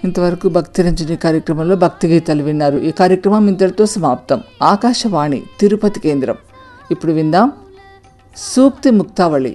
ఇంతవరకు భక్తి రంజని కార్యక్రమంలో భక్తి గీతాలు విన్నారు ఈ కార్యక్రమం ఇంతటితో సమాప్తం ఆకాశవాణి తిరుపతి కేంద్రం ఇప్పుడు విందాం సూక్తి ముక్తావళి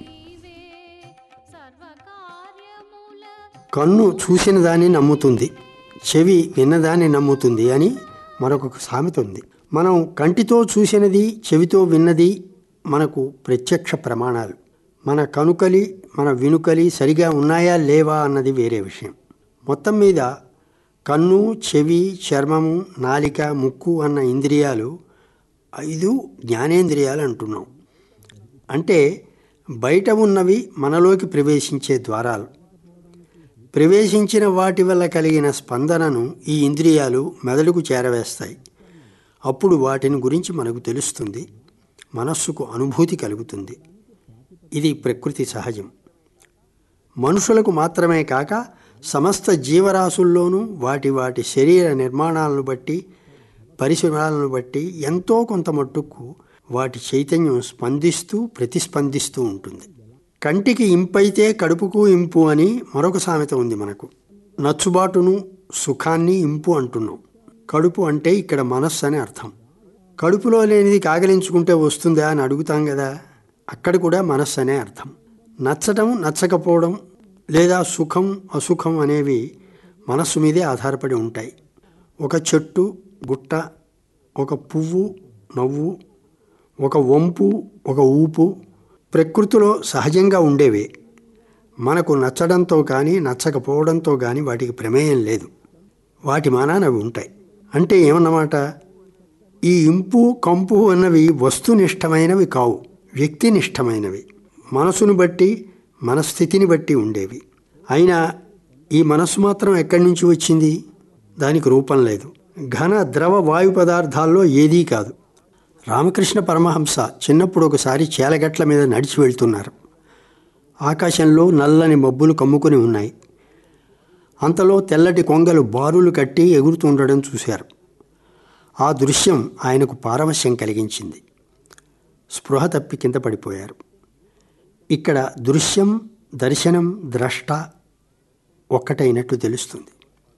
కన్ను చూసిన దాన్ని నమ్ముతుంది చెవి విన్నదాన్ని నమ్ముతుంది అని మరొక సామెత ఉంది మనం కంటితో చూసినది చెవితో విన్నది మనకు ప్రత్యక్ష ప్రమాణాలు మన కనుకలి మన వినుకలి సరిగా ఉన్నాయా లేవా అన్నది వేరే విషయం మొత్తం మీద కన్ను చెవి చర్మము నాలిక ముక్కు అన్న ఇంద్రియాలు ఐదు జ్ఞానేంద్రియాలు అంటున్నాం అంటే బయట ఉన్నవి మనలోకి ప్రవేశించే ద్వారాలు ప్రవేశించిన వాటి వల్ల కలిగిన స్పందనను ఈ ఇంద్రియాలు మెదడుకు చేరవేస్తాయి అప్పుడు వాటిని గురించి మనకు తెలుస్తుంది మనస్సుకు అనుభూతి కలుగుతుంది ఇది ప్రకృతి సహజం మనుషులకు మాత్రమే కాక సమస్త జీవరాశుల్లోనూ వాటి వాటి శరీర నిర్మాణాలను బట్టి పరిసరాలను బట్టి ఎంతో కొంత మట్టుకు వాటి చైతన్యం స్పందిస్తూ ప్రతిస్పందిస్తూ ఉంటుంది కంటికి ఇంపైతే కడుపుకు ఇంపు అని మరొక సామెత ఉంది మనకు నచ్చుబాటును సుఖాన్ని ఇంపు అంటున్నాం కడుపు అంటే ఇక్కడ మనస్సు అని అర్థం కడుపులో లేనిది కాగలించుకుంటే వస్తుందా అని అడుగుతాం కదా అక్కడ కూడా మనస్సు అనే అర్థం నచ్చటం నచ్చకపోవడం లేదా సుఖం అసుఖం అనేవి మనస్సు మీదే ఆధారపడి ఉంటాయి ఒక చెట్టు గుట్ట ఒక పువ్వు నవ్వు ఒక వంపు ఒక ఊపు ప్రకృతిలో సహజంగా ఉండేవే మనకు నచ్చడంతో కానీ నచ్చకపోవడంతో కానీ వాటికి ప్రమేయం లేదు వాటి మానాన అవి ఉంటాయి అంటే ఏమన్నమాట ఈ ఇంపు కంపు అన్నవి వస్తునిష్టమైనవి కావు వ్యక్తినిష్టమైనవి మనసును బట్టి మనస్థితిని బట్టి ఉండేవి అయినా ఈ మనస్సు మాత్రం ఎక్కడి నుంచి వచ్చింది దానికి రూపం లేదు ఘన ద్రవ వాయు పదార్థాల్లో ఏదీ కాదు రామకృష్ణ పరమహంస చిన్నప్పుడు ఒకసారి చేలగట్ల మీద నడిచి వెళ్తున్నారు ఆకాశంలో నల్లని మబ్బులు కమ్ముకొని ఉన్నాయి అంతలో తెల్లటి కొంగలు బారులు కట్టి ఎగురుతుండడం చూశారు ఆ దృశ్యం ఆయనకు పారవశ్యం కలిగించింది స్పృహ తప్పి కింద పడిపోయారు ఇక్కడ దృశ్యం దర్శనం ద్రష్ట ఒక్కటైనట్టు తెలుస్తుంది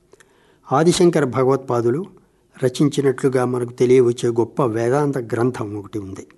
ఆదిశంకర భగవత్పాదులు రచించినట్లుగా మనకు తెలియవచ్చే గొప్ప వేదాంత గ్రంథం ఒకటి ఉంది